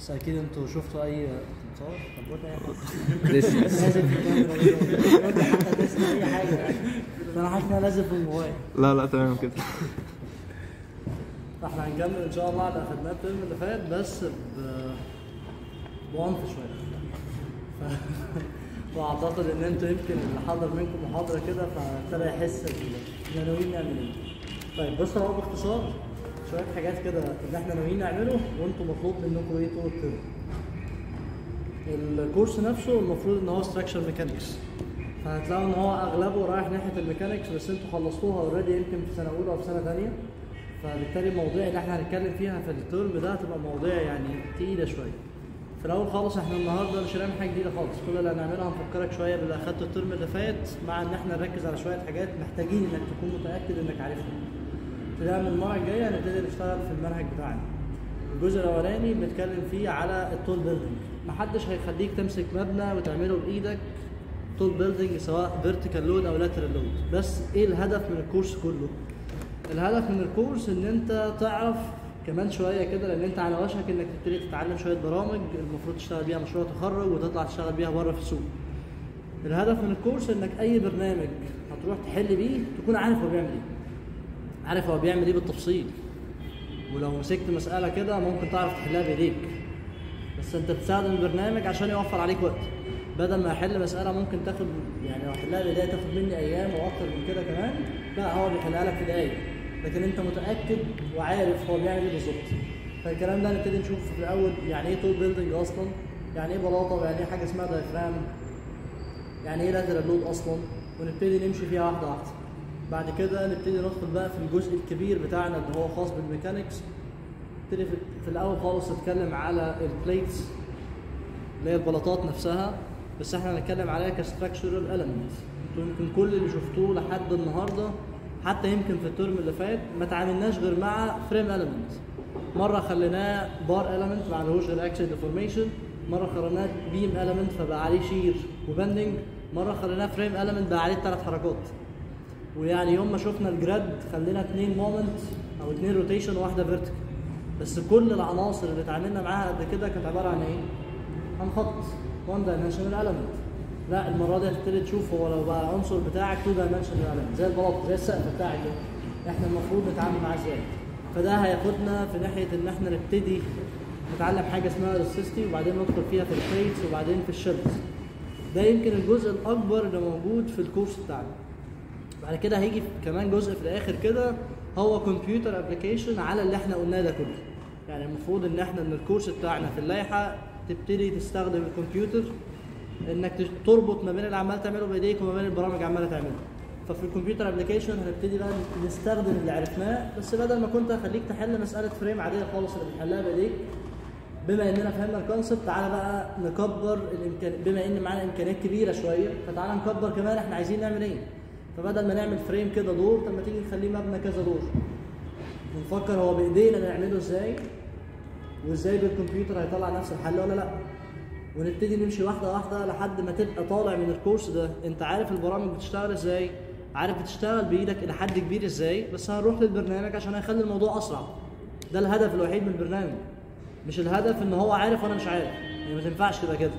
بس اكيد انتوا شفتوا اي مصور طب قلنا اي حاجه لسه لازم في الكاميرا قلنا حتى تسمع اي حاجه يعني فانا حاسس ان انا لازم في الموبايل لا لا تمام كده فاحنا هنكمل ان شاء الله على اللي اخدناه الترم اللي فات بس ب بعنف شويه ف... واعتقد ان انتوا يمكن اللي حضر منكم محاضره كده فابتدى يحس ب- احنا ناويين نعمل ايه. طيب بصوا هو باختصار شويه حاجات كده اللي احنا ناويين نعمله وانتوا مطلوب منكم ايه طول الترم. الكورس نفسه المفروض ان هو ستراكشر ميكانكس فهتلاقوا ان هو اغلبه رايح ناحيه الميكانكس بس انتوا خلصتوها اوريدي يمكن في سنه اولى او في سنه ثانيه فبالتالي المواضيع اللي احنا هنتكلم فيها في الترم ده هتبقى مواضيع يعني تقيله شويه في الاول خالص احنا النهارده مش هنعمل حاجه جديده خالص كل اللي هنعمله هنفكرك شويه باللي اخدته الترم اللي فات مع ان احنا نركز على شويه حاجات محتاجين انك تكون متاكد انك عارفها ابتداء من المره الجايه هنبتدي نشتغل في المنهج بتاعنا الجزء الاولاني بنتكلم فيه على التول بيلدينج محدش هيخليك تمسك مبنى وتعمله بايدك تول بيلدينج سواء فيرتيكال لود او لاترال لود بس ايه الهدف من الكورس كله الهدف من الكورس ان انت تعرف كمان شويه كده لان انت على وشك انك تبتدي تتعلم شويه برامج المفروض تشتغل بيها مشروع تخرج وتطلع تشتغل بيها بره في السوق الهدف من الكورس انك اي برنامج هتروح تحل بيه تكون عارف هو بيعمل ايه عارف هو بيعمل ايه بالتفصيل ولو مسكت مساله كده ممكن تعرف تحلها بايديك بس انت بتستخدم البرنامج عشان يوفر عليك وقت بدل ما احل مساله ممكن تاخد يعني لو احلها بايديا تاخد مني ايام واكتر من كده كمان لا هو بيحلها لك في دقايق لكن انت متاكد وعارف هو بيعمل ايه بالظبط فالكلام ده نبتدي نشوف في الاول يعني ايه تول بيلدينج اصلا يعني ايه بلاطه ويعني ايه حاجه اسمها دايفرام يعني ايه لاترال لود اصلا ونبتدي نمشي فيها واحده واحده بعد كده نبتدي ندخل بقى في الجزء الكبير بتاعنا اللي هو خاص بالميكانكس نبتدي في في الاول خالص نتكلم على البليتس اللي هي البلاطات نفسها بس احنا هنتكلم عليها كستراكشرال اليمنت انتوا يمكن كل اللي شفتوه لحد النهارده حتى يمكن في الترم اللي فات ما تعاملناش غير مع فريم اليمنت مره خليناه بار اليمنت ما عليهوش غير اكسل ديفورميشن مره خليناه بيم اليمنت فبقى عليه شير وبندنج مره خليناه فريم اليمنت بقى عليه ثلاث حركات ويعني يوم ما شفنا الجراد خلينا اثنين مومنت او اثنين روتيشن وواحده فيرتيكال بس كل العناصر اللي اتعاملنا معاها قبل كده كانت عباره عن ايه؟ عن خط 1 دايمنشنال element لا المره دي هتبتدي تشوف هو لو بقى العنصر بتاعك 2 دايمنشنال element زي البلاط زي السقف بتاعك ده احنا المفروض نتعامل معاه ازاي فده هياخدنا في ناحيه ان احنا نبتدي نتعلم حاجه اسمها ريسيستي وبعدين ندخل فيها في البليتس وبعدين في الشيلز ده يمكن الجزء الاكبر اللي موجود في الكورس بتاعنا بعد كده هيجي كمان جزء في الاخر كده هو كمبيوتر ابلكيشن على اللي احنا قلناه ده كله يعني المفروض ان احنا من الكورس بتاعنا في اللائحه تبتدي تستخدم الكمبيوتر انك تش- تربط ما بين اللي عمال تعمله بايديك وما بين البرامج عماله تعملها ففي الكمبيوتر ابلكيشن هنبتدي بقى نستخدم اللي عرفناه بس بدل ما كنت اخليك تحل مساله فريم عاديه خالص اللي بتحلها بايديك بما اننا فهمنا الكونسبت تعالى بقى نكبر الامكان بما ان معانا امكانيات كبيره شويه فتعالى نكبر كمان احنا عايزين نعمل ايه فبدل ما نعمل فريم كده دور طب ما تيجي نخليه مبنى كذا دور ونفكر هو بايدينا نعمله ازاي وازاي بالكمبيوتر هيطلع نفس الحل ولا لا ونبتدي نمشي واحده واحده لحد ما تبقى طالع من الكورس ده انت عارف البرامج بتشتغل ازاي عارف بتشتغل بايدك الى حد كبير ازاي بس هنروح للبرنامج عشان هيخلي الموضوع اسرع ده الهدف الوحيد من البرنامج مش الهدف ان هو عارف وانا مش عارف يعني ما تنفعش تبقى كده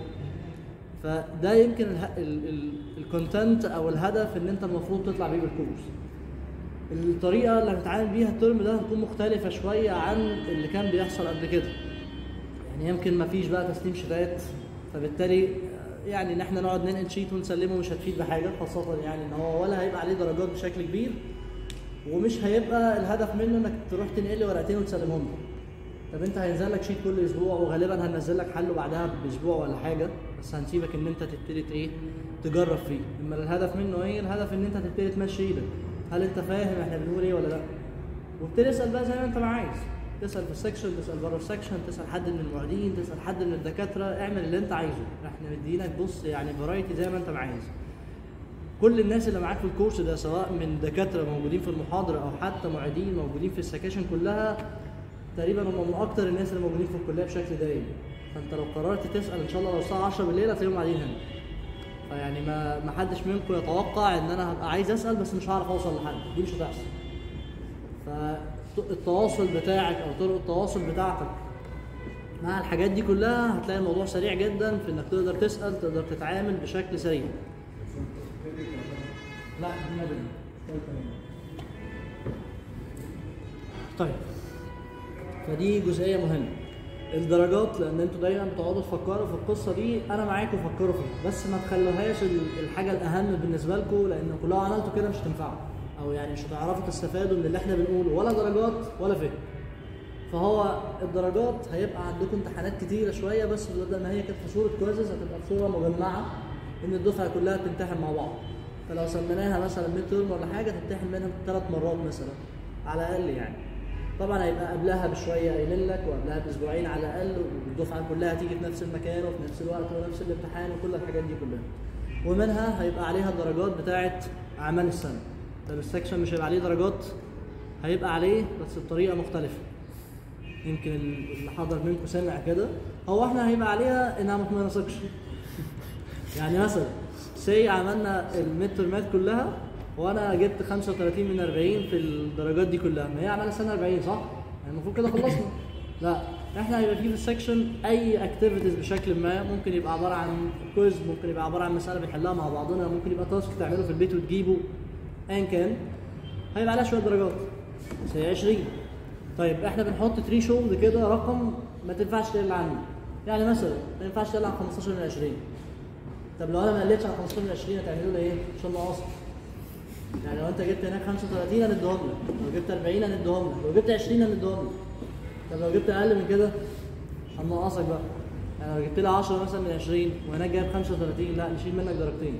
فده يمكن الكونتنت او الهدف ان انت المفروض تطلع بيه بالكورس الطريقه اللي هنتعامل بيها الترم ده هتكون مختلفه شويه عن اللي كان بيحصل قبل كده يعني يمكن ما فيش بقى تسليم شتات فبالتالي يعني ان احنا نقعد ننقل شيت ونسلمه مش هتفيد بحاجه خاصه يعني ان هو ولا هيبقى عليه درجات بشكل كبير ومش هيبقى الهدف منه انك تروح تنقل لي ورقتين وتسلمهم لي طب انت هينزل لك شيت كل اسبوع وغالبا هننزل لك حله بعدها باسبوع ولا حاجه بس هنسيبك ان انت تبتدي ايه تجرب فيه اما الهدف منه ايه الهدف ان انت تبتدي تمشي ايدك هل انت فاهم احنا بنقول ايه ولا لا وابتدي اسال بقى زي ما انت ما عايز تسال في السكشن تسال بره السكشن تسال حد من المعيدين تسال حد من الدكاتره اعمل اللي انت عايزه احنا مدينك بص يعني فرايتي زي ما انت ما عايز كل الناس اللي معاك في الكورس ده سواء من دكاتره موجودين في المحاضره او حتى معيدين موجودين في السكاشن كلها تقريبا هم من اكتر الناس اللي موجودين في الكليه بشكل دايم فانت لو قررت تسال ان شاء الله لو الساعه 10 بالليل هتلاقيهم قاعدين هنا فيعني ما ما حدش منكم يتوقع ان انا هبقى عايز اسال بس مش هعرف اوصل لحد دي مش هتحصل فالتواصل بتاعك او طرق التواصل بتاعتك مع الحاجات دي كلها هتلاقي الموضوع سريع جدا في انك تقدر تسال تقدر تتعامل بشكل سريع لا دي مدني طيب فدي جزئيه مهمه الدرجات لان انتوا دايما بتقعدوا تفكروا في القصه دي انا معاكم فكروا فيها بس ما تخلوهاش ال- الحاجه الاهم بالنسبه لكم لان لو عملتوا كده مش هتنفعوا او يعني مش هتعرفوا تستفادوا من اللي احنا بنقوله ولا درجات ولا فهم فهو الدرجات هيبقى عندكم امتحانات كتيره شويه بس بدل ما هي كانت في صوره كويزز هتبقى في صوره مجمعه ان الدفعه كلها بتمتحن مع بعض فلو سميناها مثلا ميد ترم ولا حاجه تمتحن منها ثلاث مرات مثلا على الاقل يعني طبعا هيبقى قبلها بشويه قايلين لك وقبلها باسبوعين على الاقل والدفعه كلها هتيجي في نفس المكان وفي نفس الوقت ونفس الامتحان وكل الحاجات دي كلها ومنها هيبقى عليها الدرجات بتاعه اعمال السنه طب السكشن مش هيبقى عليه درجات هيبقى عليه بس بطريقه مختلفه يمكن اللي حضر منكم سمع كده هو احنا هيبقى عليها انها ما تنسقش يعني مثلا سي عملنا الميد ترمات كلها وانا جبت 35 من 40 في الدرجات دي كلها ما هي عماله سنه 40 صح؟ يعني المفروض كده خلصنا لا احنا هيبقى في في السكشن اي اكتيفيتيز بشكل ما ممكن يبقى عباره عن كويز ممكن يبقى عباره عن مساله بنحلها مع بعضنا ممكن يبقى تاسك تعمله في البيت وتجيبه ايا كان هيبقى عليها شويه درجات زي 20 طيب احنا بنحط تري شولد كده رقم ما تنفعش تقل عنه يعني مثلا ما ينفعش تقل عن 15 من 20 طب لو انا ما قلتش عن 15 من 20 هتعملوا لي ايه؟ عشان ناقص يعني لو انت جبت هناك 35 هنديهم لك لو جبت 40 هنديهم لك لو جبت 20 هنديهم لك طب لو جبت اقل من كده هنقصك بقى يعني لو جبت لي 10 مثلا من 20 وهناك جايب 35 لا نشيل منك درجتين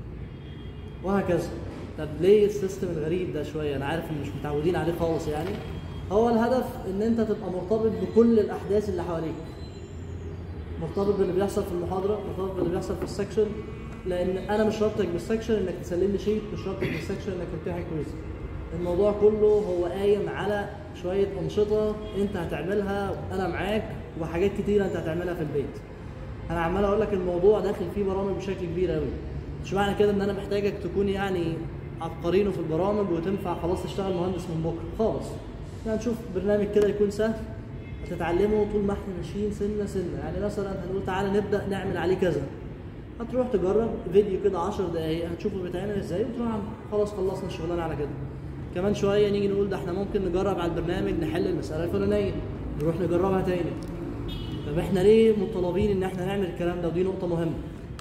وهكذا طب ليه السيستم الغريب ده شويه انا عارف ان مش متعودين عليه خالص يعني هو الهدف ان انت تبقى مرتبط بكل الاحداث اللي حواليك مرتبط باللي بيحصل في المحاضره مرتبط باللي بيحصل في السكشن لان انا مش رابطك بالسكشن انك تسلم لي شيت مش رابطك بالسكشن انك تمتحن كويز الموضوع كله هو قايم على شويه انشطه انت هتعملها انا معاك وحاجات كتيره انت هتعملها في البيت انا عمال اقول لك الموضوع داخل فيه برامج بشكل كبير قوي مش معنى كده ان انا محتاجك تكون يعني عبقرينه في البرامج وتنفع خلاص تشتغل مهندس من بكره خالص يعني نشوف برنامج كده يكون سهل هتتعلمه طول ما احنا ماشيين سنه سنه يعني مثلا هنقول تعالى نبدا نعمل عليه كذا هتروح تجرب فيديو كده 10 دقايق هتشوفه بيتعمل ازاي وتروح عامله. خلاص خلصنا الشغلانه على كده كمان شويه نيجي نقول ده احنا ممكن نجرب على البرنامج نحل المساله الفلانيه نروح نجربها تاني طب احنا ليه مطالبين ان احنا نعمل الكلام ده ودي نقطه مهمه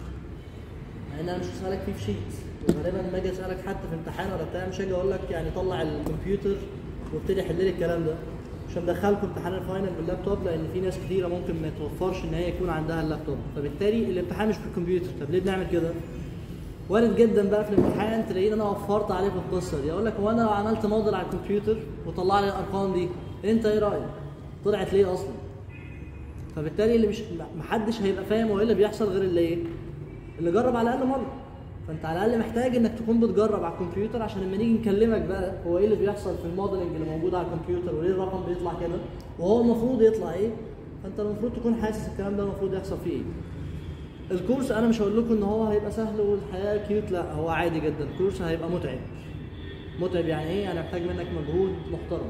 مع ان انا مش هسالك فيه في شيت وغالبا لما اجي اسالك حتى في امتحان ولا بتاع مش هاجي اقول لك يعني طلع الكمبيوتر وابتدي حل لي الكلام ده مش هندخلكم امتحان الفاينل باللابتوب لان في ناس كتيره ممكن ما يتوفرش ان هي يكون عندها اللابتوب فبالتالي الامتحان مش بالكمبيوتر طب ليه بنعمل كده؟ وارد جدا بقى في الامتحان تلاقيني انا وفرت عليه في القصه دي اقول لك هو انا لو عملت موديل على الكمبيوتر وطلع لي الارقام دي انت ايه رايك؟ طلعت ليه اصلا؟ فبالتالي اللي مش محدش هيبقى فاهم هو ايه اللي بيحصل غير اللي ايه؟ اللي جرب على الاقل مره فانت على الاقل محتاج انك تكون بتجرب على الكمبيوتر عشان لما نيجي نكلمك بقى هو ايه اللي بيحصل في الموديلنج اللي موجود على الكمبيوتر وليه الرقم بيطلع كده وهو المفروض يطلع ايه فانت المفروض تكون حاسس الكلام ده المفروض يحصل فيه ايه الكورس انا مش هقول لكم ان هو هيبقى سهل والحياه كيوت لا هو عادي جدا الكورس هيبقى متعب متعب يعني ايه انا محتاج منك مجهود محترم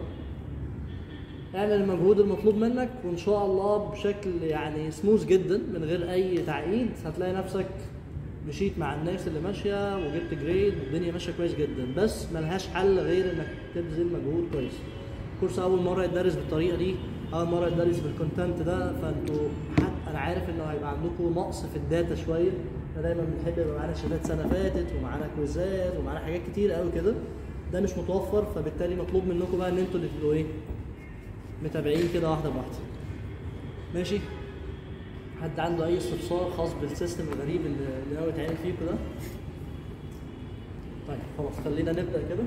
اعمل المجهود المطلوب منك وان شاء الله بشكل يعني سموث جدا من غير اي تعقيد هتلاقي نفسك مشيت مع الناس اللي ماشيه وجبت جريد والدنيا ماشيه كويس جدا بس ملهاش حل غير انك تبذل مجهود كويس الكورس اول مره يتدرس بالطريقه دي اول مره يتدرس بالكونتنت ده فانتوا حتى انا عارف انه هيبقى عندكم نقص في الداتا شويه احنا دايما بنحب يبقى معانا شهادات سنه فاتت ومعانا كويزات ومعانا حاجات كتير قوي كده ده مش متوفر فبالتالي مطلوب منكم بقى ان انتوا اللي تبقوا ايه متابعين كده واحده بواحده ماشي حد عنده اي استفسار خاص بالسيستم الغريب اللي اللي ناوي يتعمل فيكم ده طيب خلاص خلينا نبدا كده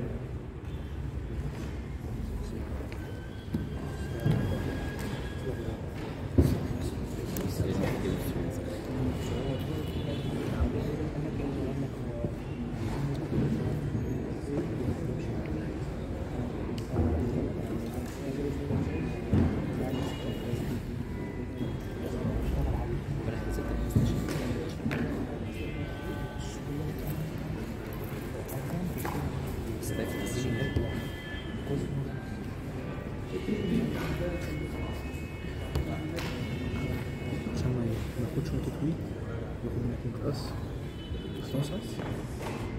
Step. عشان ما ما ياخدش وقت طويل ياخد منك مقص بس